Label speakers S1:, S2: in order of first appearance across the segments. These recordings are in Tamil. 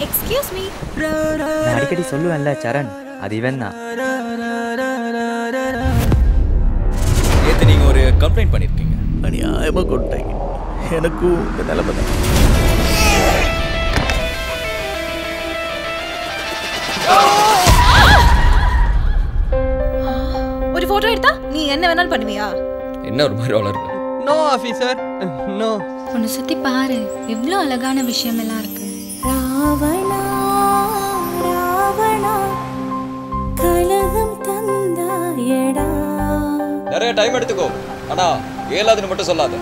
S1: எக்ஸ்கியூஸ் மீ
S2: நான் அடிக்கடி சொல்லுவேன்ல சரண் அது இவன் தான்
S3: நேற்று நீங்கள் ஒரு கம்ப்ளைண்ட் பண்ணியிருக்கீங்க
S4: அநியாயமாக கொண்டாங்க எனக்கும் இந்த நிலைமை தான்
S1: ஒரு போட்டோ எடுத்தா நீ என்ன வேணாலும் பண்ணுவியா
S3: என்ன ஒரு மாதிரி வளர்ற
S5: நோ ஆஃபீஸர் நோ
S6: உன்னை சுத்தி பாரு எவ்வளோ அழகான விஷயம் எல்லாம் இருக்கு
S7: ராவணா ராவணா கலகம் தந்தாயடா
S3: நிறைய டைம் எடுத்துக்கோ ஆனா ஏழாதுன்னு மட்டும் சொல்லாத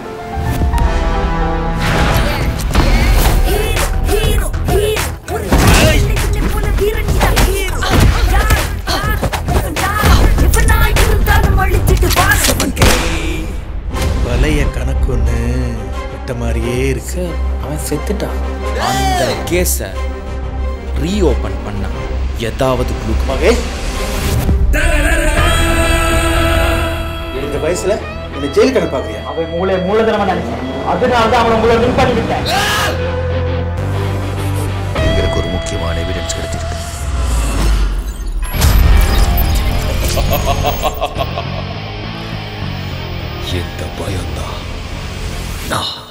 S4: பழைய கணக்குன்னு விட்ட மாதிரியே இருக்கு
S5: அவன் செத்துட்டான்
S3: அந்த கேஸை ரீஓபன் பண்ணா ஏதாவது க்ளூ
S4: மகேஷ் இந்த வயசுல என்ன ஜெயிலுக்கு அனுப்பாக்குறியா
S8: அவன் மூளை மூலதனமா நினைச்சேன் அதனால தான் அவனை உங்களை வின் பண்ணி விட்டேன்
S4: எங்களுக்கு ஒரு முக்கியமான எவிடன்ஸ் கிடைச்சிருக்கு
S3: எந்த பயம்தான் நான்